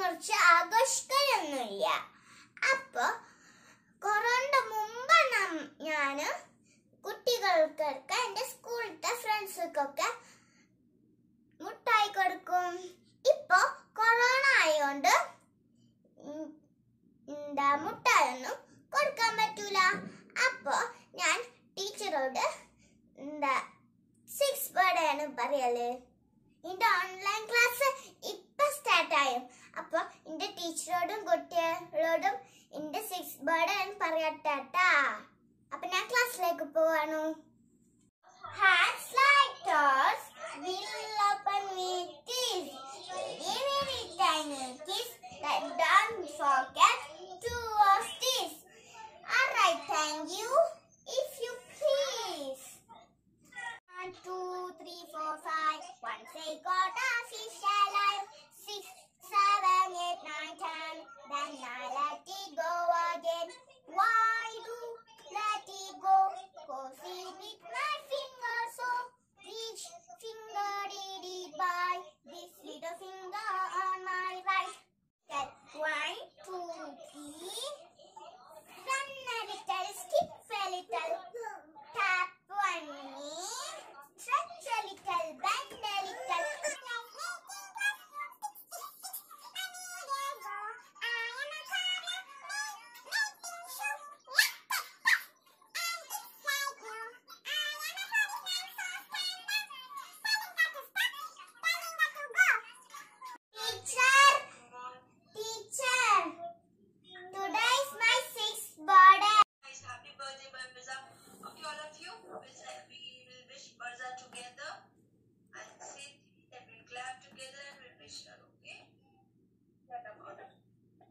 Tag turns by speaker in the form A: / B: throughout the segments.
A: കുറച്ച് ആഘോഷിക്കലൊന്നുമില്ല അപ്പൊ കൊറോണയുടെ മുമ്പ് ഞാൻ കുട്ടികൾക്കൊക്കെ എൻ്റെ സ്കൂളിലത്തെ ഫ്രണ്ട്സൊക്കെ മുട്ടായി കൊടുക്കും ഇപ്പൊ കൊറോണ ആയോണ്ട് ഉം, എന്താ മുട്ടായൊന്നും കൊടുക്കാൻ പറ്റൂല അപ്പൊ ഞാൻ ടീച്ചറോട് എന്താ സിക്സ് ബർത്ത്ഡേ ആണ് പറയല് എന്റെ ഓൺലൈൻ ക്ലാസ് ഇപ്പൊ സ്റ്റാർട്ട് ആയും അപ്പൊ എന്റെ ടീച്ചറോടും കുട്ടികളോടും എന്റെ സിക്സ് ബർത്ത്ഡേ ആണ് പറയട്ടാ അപ്പൊ ഞാൻ ക്ലാസ്സിലേക്ക് പോവാണു Hands like toes will open with this very very tiny kiss that don't forget to wash this. Alright, thank you. If you please. One, two, three, four, five. Once they got a fish alive. Six, seven, eight, nine, ten. Then I let it go again. Why do let it go? Cause it with my finger so. Each finger did it by this little finger on my right. That one, two, three. Run a little, skip a little, tap one knee, stretch a little, bend a little. Teacher, teacher, today is my sixth birthday.
B: Guys, happy birthday, Barza. Okay, all of you, we'll say, we will wish Barza together and say that we'll clap together and we'll wish her, okay? What about it?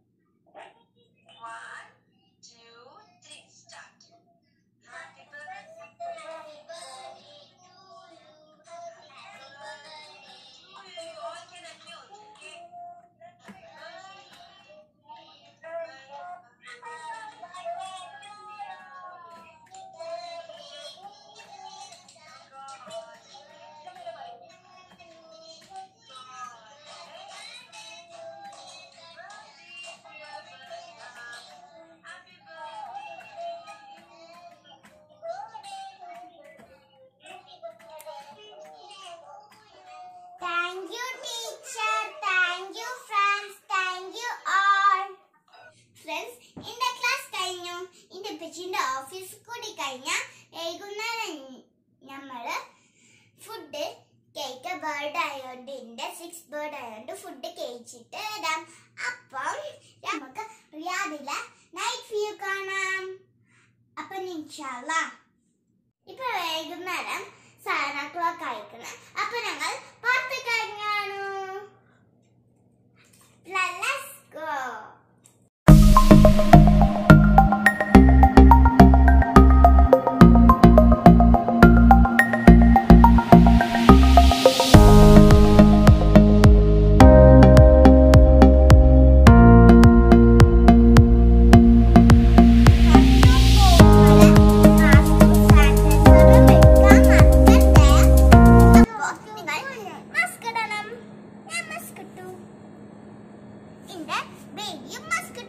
B: One, two, three, start. Happy birthday. You all can unmute, okay?
A: Thank you, teacher. Thank you, friends. Thank you all. Friends, ഇന്റെ class കഴിഞ്ഞു ഇന്റെ പിച്ചിന്റെ office കൂടി കഴിഞ്ഞ വൈകുന്നേരം നമ്മള് food cake bird ആയോണ്ട് ഇന്റെ six bird ആയോണ്ട് ഫുഡ് കഴിച്ചിട്ട് വരാം അപ്പം നമുക്ക് റിയാദിലെ നൈറ്റ് വ്യൂ കാണാം അപ്പൊ ഇൻഷാല്ല ഇപ്പൊ വൈകുന്നേരം സെവൻ ഓ ക്ലോക്ക് അയക്കണം അപ്പൊ ഞങ്ങൾ പുറത്ത് കഴിഞ്ഞാണു Let's go. മാസ്ക് ഇടണം ഞാൻ മാസ്ക് ഇട്ടു ഇന്റെ ബേബിയും മാസ്ക്